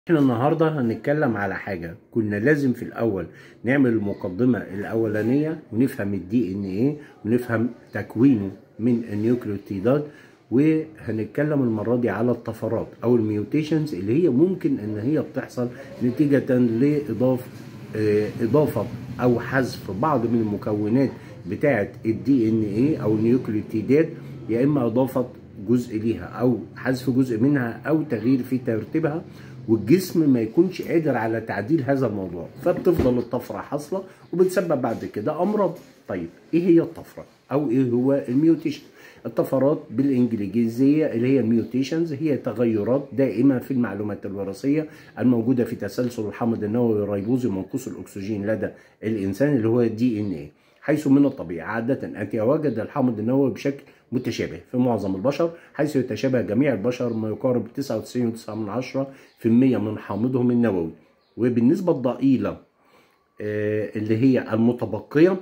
احنا النهارده هنتكلم على حاجه كنا لازم في الاول نعمل المقدمه الاولانيه ونفهم الدي ان ايه ونفهم تكوينه من النيوكليوتيدات وهنتكلم المره دي على الطفرات او الميوتيشنز اللي هي ممكن ان هي بتحصل نتيجه لاضافه آه، اضافه او حذف بعض من المكونات بتاعه الدي ان ايه او النيوكليوتيدات يا اما اضافه جزء ليها او حذف جزء منها او تغيير في ترتيبها والجسم ما يكونش قادر على تعديل هذا الموضوع فبتفضل الطفره حاصله وبتسبب بعد كده امراض طيب ايه هي الطفره او ايه هو الميوتيشن الطفرات بالانجليزيه اللي هي الميوتيشنز هي تغيرات دائمه في المعلومات الوراثيه الموجوده في تسلسل الحمض النووي الريبوزي منقوص الاكسجين لدى الانسان اللي هو الدي ان ايه حيث من الطبيعي عادة أن يتواجد الحمض النووي بشكل متشابه في معظم البشر حيث يتشابه جميع البشر ما يقارب 99.9% من حامضهم النووي وبالنسبة الضئيلة آه، اللي هي المتبقية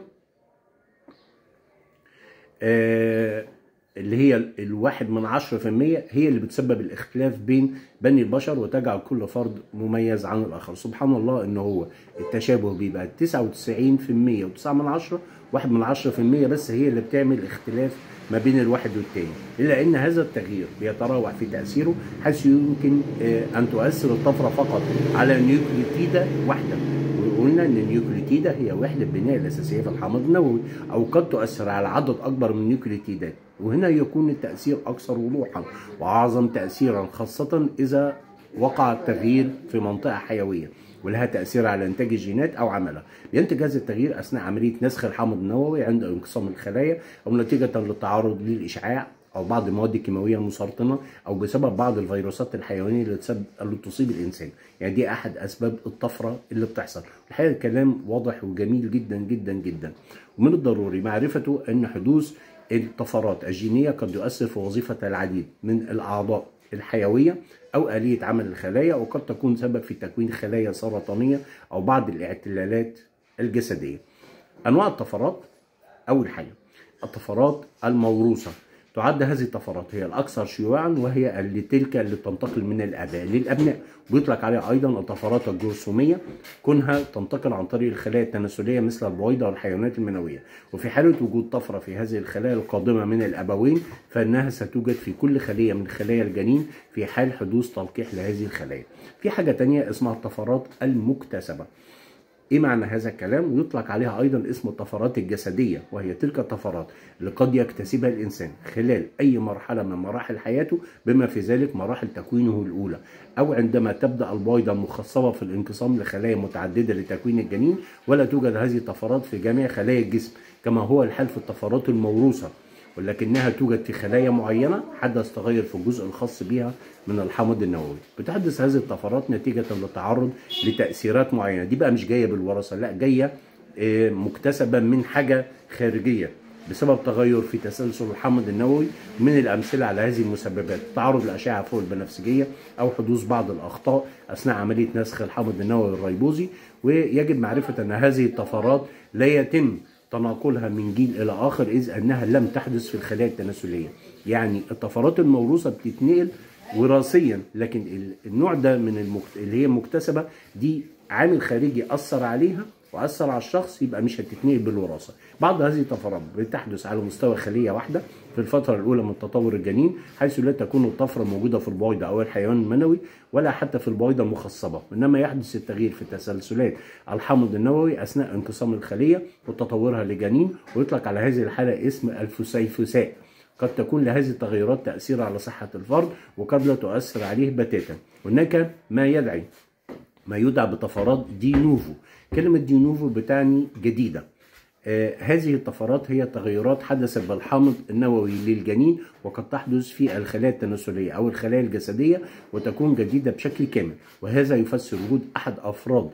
آه، اللي هي الواحد من عشرة في المية هي اللي بتسبب الاختلاف بين بني البشر وتجعل كل فرد مميز عن الآخر سبحان الله إن هو التشابه بيبقى تسعة وتسعين في المية وتسعة من عشرة واحد من عشرة في المية بس هي اللي بتعمل اختلاف ما بين الواحد والتاني إلا أن هذا التغيير بيتراوح في تأثيره حيث يمكن آه، أن تؤثر الطفرة فقط على نيوكليتيدة واحدة وقلنا ان النيوكليتيدة هي وحدة البناء الأساسية في الحمض النووي أو قد تؤثر على عدد أكبر من النيوكليتيدات وهنا يكون التأثير أكثر وضوحا وأعظم تأثيرا خاصة إذا وقع التغيير في منطقة حيوية ولها تأثير على إنتاج الجينات أو عملها ينتج هذا التغيير أثناء عملية نسخ الحمض النووي عند انقسام الخلايا أو نتيجة للتعرض للإشعاع او بعض المواد الكيماويه المسرطنه او بسبب بعض الفيروسات الحيوانيه اللي تسبب اللي تصيب الانسان يعني دي احد اسباب الطفره اللي بتحصل الحقيقه الكلام واضح وجميل جدا جدا جدا ومن الضروري معرفته ان حدوث الطفرات الجينيه قد يؤثر في وظيفه العديد من الاعضاء الحيويه او اليه عمل الخلايا وقد تكون سبب في تكوين خلايا سرطانيه او بعض الاعتلالات الجسديه انواع الطفرات اول حاجه الطفرات الموروثه تعد هذه الطفرات هي الأكثر شيوعا وهي اللي تلك اللي تنتقل من الآباء للأبناء ويطلق عليها أيضا الطفرات الجرثومية كونها تنتقل عن طريق الخلايا التناسلية مثل البويضة والحيوانات المنوية وفي حالة وجود طفرة في هذه الخلايا القادمة من الأبوين فإنها ستوجد في كل خلية من خلايا الجنين في حال حدوث تلقيح لهذه الخلايا في حاجة تانية اسمها الطفرات المكتسبة ايه معنى هذا الكلام ويطلق عليها ايضا اسم الطفرات الجسديه وهي تلك الطفرات اللي قد يكتسبها الانسان خلال اي مرحله من مراحل حياته بما في ذلك مراحل تكوينه الاولى او عندما تبدا البويضه المخصبه في الانقسام لخلايا متعدده لتكوين الجنين ولا توجد هذه الطفرات في جميع خلايا الجسم كما هو الحال في الطفرات الموروثه ولكنها توجد في خلايا معينة حدث تغير في الجزء الخاص بها من الحمض النووي بتحدث هذه الطفرات نتيجة للتعرض لتأثيرات معينة دي بقى مش جاية بالوراثة لا جاية آه، مكتسبة من حاجة خارجية بسبب تغير في تسلسل الحمض النووي من الأمثلة على هذه المسببات تعرض الأشعة فوق البنفسجية أو حدوث بعض الأخطاء أثناء عملية نسخ الحمض النووي الريبوزي ويجب معرفة أن هذه الطفرات لا يتم تناقلها من جيل الى اخر اذ انها لم تحدث في الخلايا التناسليه يعني الطفرات الموروثه بتتنقل وراثيا لكن ال- النوع ده من المكت... اللي هي مكتسبه دي عامل خارجي اثر عليها واثر على الشخص يبقى مش هتتنقل بالوراثه بعض هذه الطفرات بتحدث على مستوى خليه واحده في الفتره الاولى من تطور الجنين حيث لا تكون الطفره موجوده في البويضه او الحيوان المنوي ولا حتى في البويضه المخصبه انما يحدث التغيير في تسلسلات الحمض النووي اثناء انقسام الخليه وتطورها لجنين ويطلق على هذه الحاله اسم الفسيفساء قد تكون لهذه التغيرات تأثير على صحة الفرد وقد لا تؤثر عليه بتاتا هناك ما يدعي ما يدعى بطفرات دي نوفو كلمة دي نوفو بتعني جديدة آه هذه الطفرات هي تغيرات حدثت بالحمض النووي للجنين وقد تحدث في الخلايا التناسلية أو الخلايا الجسدية وتكون جديدة بشكل كامل وهذا يفسر وجود أحد أفراد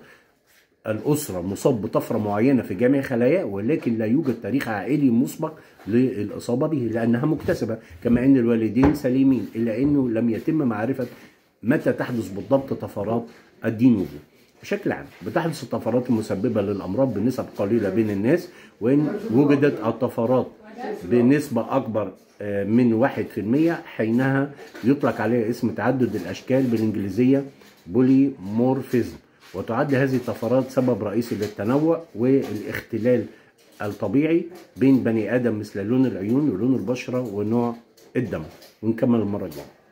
الأسرة مصاب بطفرة معينة في جميع خلاياه ولكن لا يوجد تاريخ عائلي مسبق للإصابة به لأنها مكتسبة كما أن الوالدين سليمين إلا أنه لم يتم معرفة متى تحدث بالضبط طفرات الدينوفو بشكل عام بتحدث الطفرات المسببة للأمراض بنسب قليلة بين الناس وإن وجدت الطفرات بنسبة أكبر آه، من واحد في المية حينها يطلق عليها اسم تعدد الأشكال بالإنجليزية بوليمورفيزم وتعد هذه الطفرات سبب رئيسي للتنوع والاختلال الطبيعي بين بني ادم مثل لون العيون ولون البشره ونوع الدم ونكمل المره الجايه